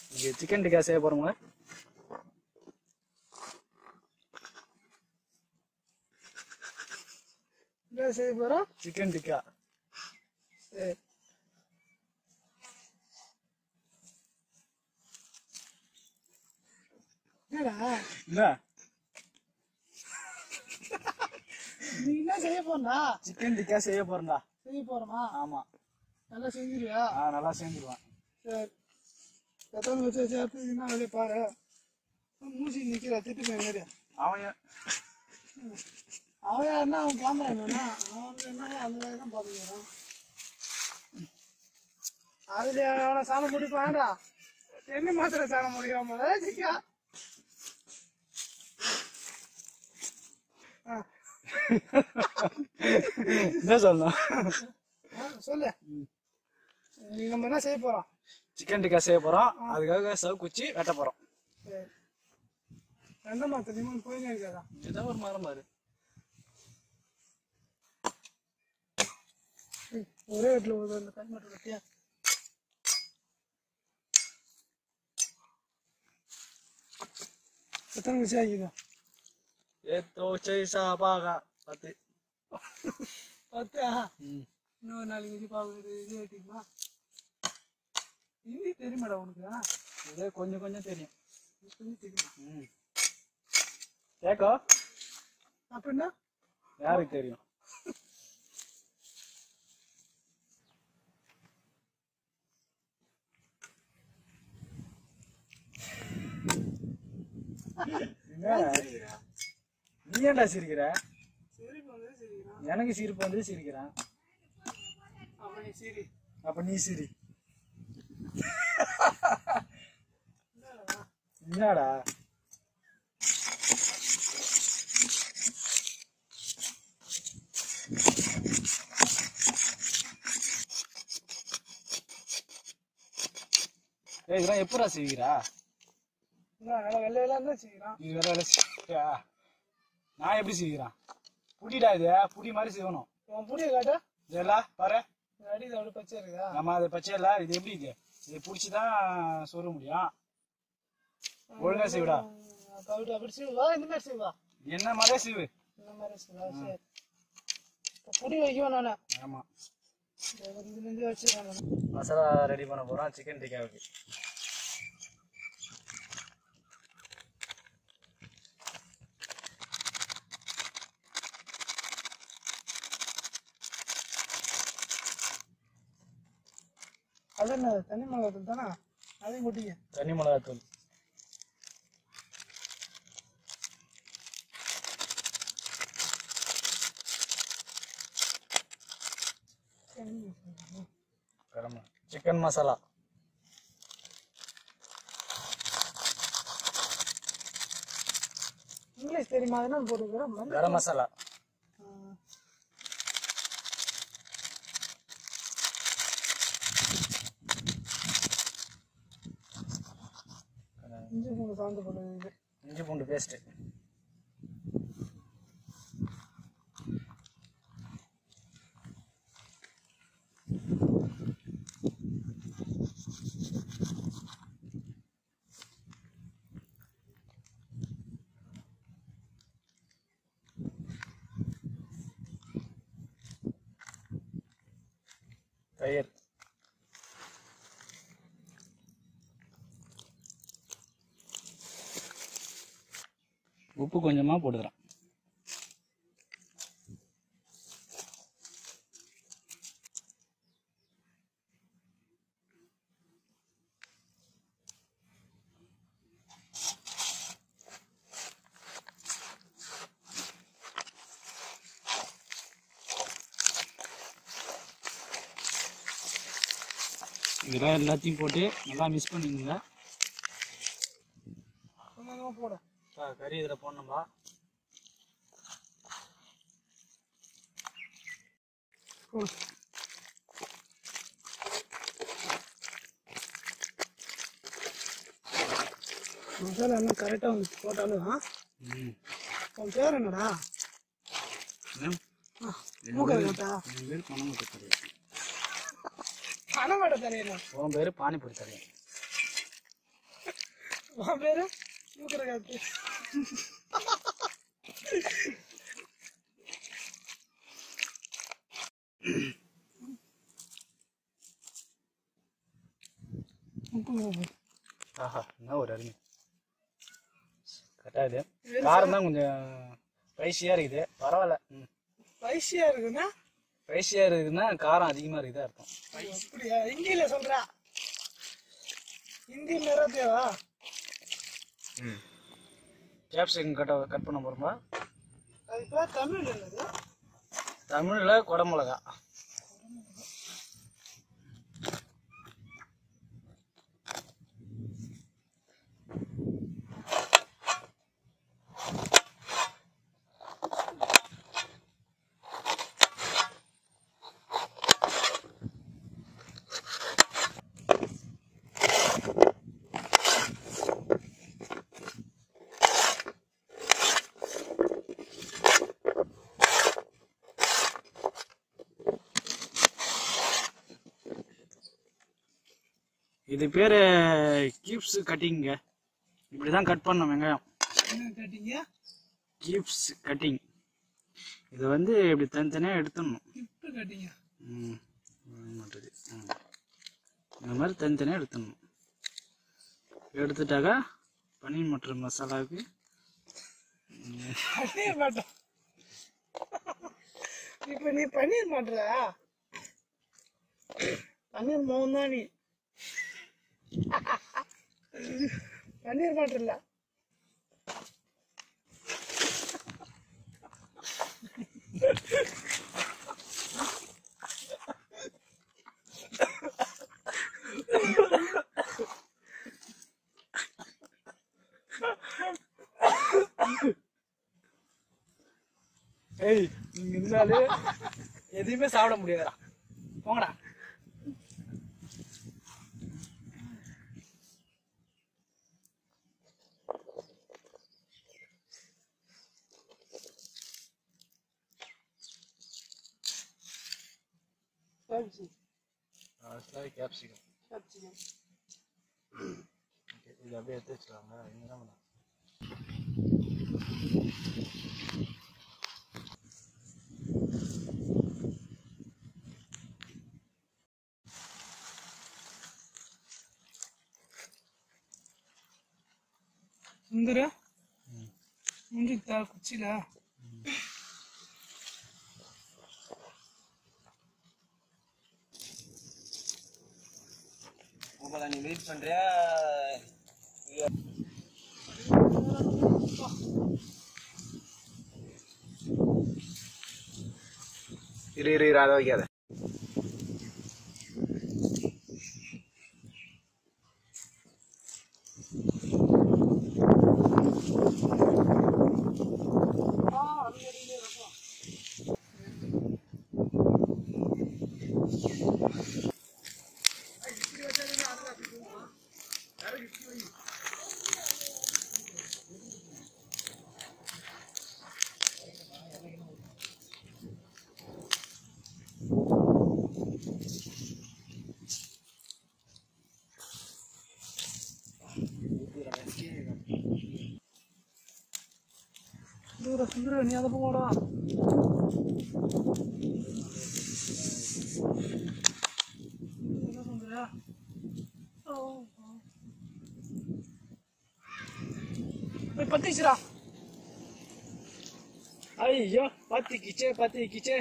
இங்கே சிக்கன் டிக்கா செய்ய போகிறோங்க என்ன செய்ய போறோம் சிக்கன் டிக்கா சரி என்னடா என்ன நீ என்ன செய்ய போறா சிக்கன் டிக்கா செய்ய போகிறேன்டா செய்ய போறோமா ஆமாம் நல்லா செஞ்சிருவியா ஆ நல்லா சேர்ந்துருவேன் சரி எத்தனை வச்சு சேர்த்து என்ன வேலையை பாரு மூசி நிக்கிற திட்டு போய் அவன் ஏன் அவன் யாருன்னா அவன் கேமரா வேணா அவன் என்ன அந்த வேலை தான் பார்த்துக்கிறான் அதுல அவனை சாணம் முடிப்பான்டா என்ன மாத்திர சாணம் முடிக்காம சிக்கா என்ன சொல்லணும் சொல்லு நீ நம்ம என்ன செய்ய போறோம் சிக்கன் டிக்கா செய்ய போகிறோம் அதுக்காக சவு குச்சி வெட்ட போகிறோம் சரி எந்த மாத்திர நீ போயினே இருக்காதா ஏதோ ஒரு மரம் பாரு ஏய், ஒரே வீட்டுல ஒரு அந்த கை மட்டும் வெட்டியா எத்தனை விஷயம் ஆகிதா ஏத்தோ சைசா பாகா பத்து பத்தா ம் இன்னொரு நாளைக்கு இது பார்க்குறது இது வெட்டிக்குமா ஹிந்தி தெரியுமாடா உனக்கு இதே கொஞ்சம் கொஞ்சம் தெரியும் ஹிந்தி தெரியும் ம் கேக்கோ அப்படின்னா யாருக்கு தெரியும் என்ன? நீ ஏன்டா சிரிக்கிற சரி போது சரிங்களா எனக்கு சிரிப்பு வந்து சிரிக்கிறேன் அப்ப நீ சரி அப்ப நீ சிரி என்னடா ஏய் இதெல்லாம் எப்படா செய்வீரா என்ன நல்லா வெள்ளை வெள்ளை தான் செய்யறான் இது வேற வேலை செய்யா நான் எப்படி செய்கிறேன் புடிடா இது புடி மாதிரி செய்யணும் உன் புடிய காட்டா இதெல்லாம் பாரு அடி இது அவ்வளோ பச்சை இருக்குதா நம்ம அது பச்சை இல்ல இது எப்படி இது இது பிடிச்சிதான் சொருக முடியும் ஒழுங்கா செய்விடா அப்படி அப்படி செய்வா இந்த மாதிரி செய்வா என்ன மாதிரியே செய்வு இந்த மாதிரி செய்வா சரி இப்போ புடி வைக்குவேன் நானு ஆமா இதுலேருந்து வச்சுருக்கேன் நான் மசாலா ரெடி பண்ண போறோம் சிக்கன் டிக்காவுக்கு அது என்ன தனி மிளகாத்தூள் தானே அதையும் கொட்டிக்க தனி மிளகாத்தூள் கரம் சிக்கன் மசாலா இங்கிலீஷ் தெரியுமா அதனால போட்டுக்கிறேன் கரம் மசாலா இஞ்சி பூண்டு சாந்து போட்டுருக்கு இஞ்சி பூண்டு பேஸ்ட் தயிர் உப்பு கொஞ்சமா போட்டுக்கிறேன் இதெல்லாம் எல்லாத்தையும் போட்டு நல்லா மிக்ஸ் பண்ணிடுங்க கொஞ்சமாக போட ஆ, கறி இதில் போடணும்பா போடு மசாலா எல்லாம் கரெக்டாக வந்து போட்டாலும் ஆ? ம் உன் பேர் என்னடா என்ன? மூக்கல் கேட்டா என் பேர் பணமுட்டு தரையன் பணம் மாட்ட தெரியல உன் பேர் பானிபூரி தரையன் உன் பேரு யூக்கர காத்து ஆஹா என்ன ஒரு அருமை கரெக்டாக இது காரம் தான் கொஞ்சம் ஸ்பைசியாக இருக்குது பரவாயில்ல ம் ஸ்பைசியா இருக்குன்னா ஸ்பைசியாக இருக்குதுன்னா காரம் அதிகமாக இருக்குது அர்த்தம் அப்படியா ஹிந்தியில சொல்றா ஹிந்தி நேரா தேவா கேப்சிகம் கட்ட கட் பண்ண போகிறோமா அது பேர் தமிழ் என்னது தமிழில் குடமிளகா இது பேர் கீப்ஸ் கட்டிங்க இப்படி தான் கட் பண்ணோம் வெங்காயம் என்ன கேட்டீங்க கீப்ஸ் கட்டிங் இதை வந்து இப்படி தனித்தனியாக எடுத்துடணும் கிஃப்ட் கேட்டீங்க ம் மாட்டுது ம் இந்த மாதிரி தனித்தனியாக எடுத்துடணும் எடுத்துட்டாக்கா பன்னீர் மட்டர் மசாலாவுக்கு பன்னீர் மாட்டோம் இப்ப நீ பன்னீர் மாட்டுற பன்னீர் மோகன் தான் நீ பன்னீர் மாட்டுல ஏய் நீங்க இருந்தாலே எதையுமே சாப்பிட முடியாதுடா போங்கடா கேப்சிகம் இது அப்படியே எடுத்து வச்சுக்கலாங்க என்ன பண்ணலாம் சுந்தர முந்தித்தா குச்சில நீ வெயிட் பண்றியா இரு இரு இரு அதை வைக்காத சுந்தர சுந்தர நீ அதை போடா என்ன சுந்தர ஓ ஓ. போய் பத்திச்சுடா ஐயோ பத்திக்கிச்சே பத்திக்கிச்சே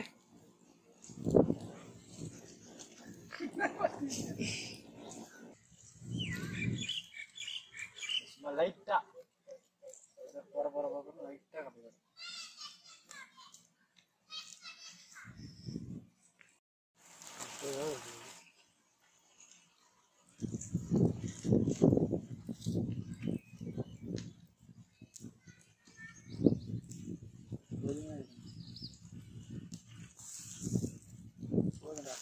சும்மா லைட்டா போற போற போற லைட்டா கம்மி பண்ணு. போதும்டா.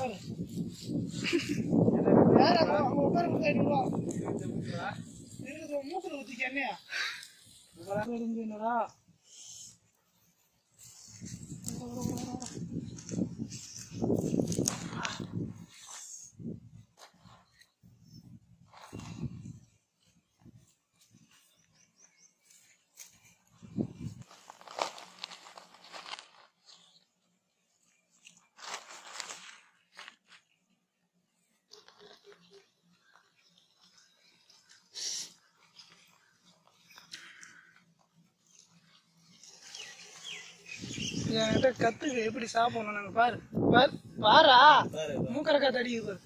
பாரு யார் அங்க அங்க உட்கார கொடுத்தா ஐநூறுவா இருக்குது உன் மூக்குல ஊத்திக்க என்னையா என்னடா என்கிட்ட கத்துக்க எப்படி சாப்பிடணும் நாங்க பாரு பாரு பாரா மூக்கரை காத்து அடிக்குது பாரு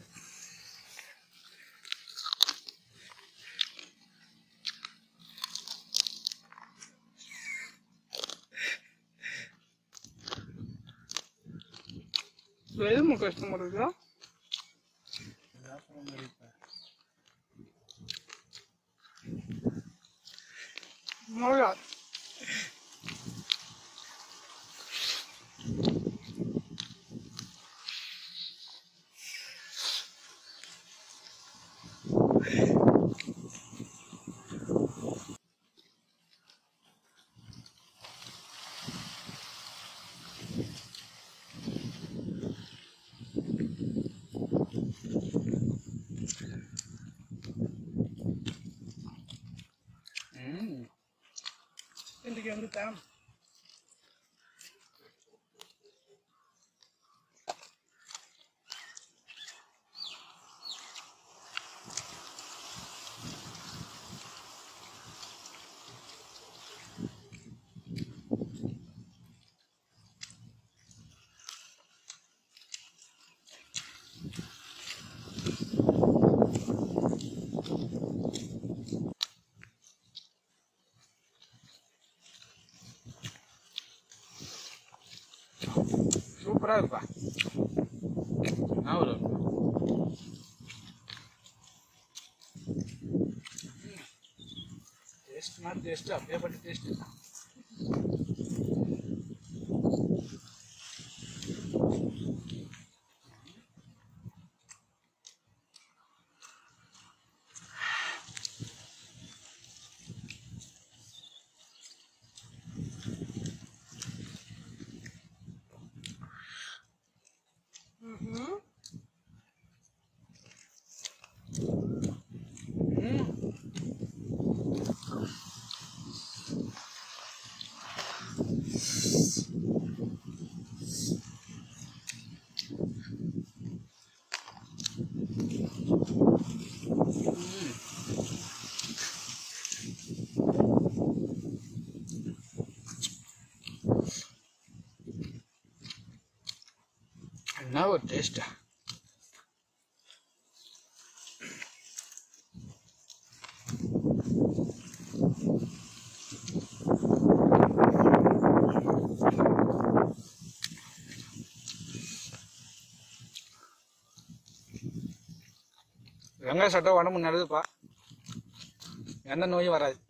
எதுவும் கஷ்டமா இருக்குதா மிளகா ம் இன்றைக்கு வந்துட்டேன் சூப்பரா இருப்பா ஆகுது டேஸ்ட் மாதிரி டேஸ்ட் அப்படியே பண்ணி டேஸ்ட் என்ன ஒரு டேஸ்டா வெங்காயம் சாப்பிட்டா உடம்பு நல்லதுப்பா எந்த நோயும் வராது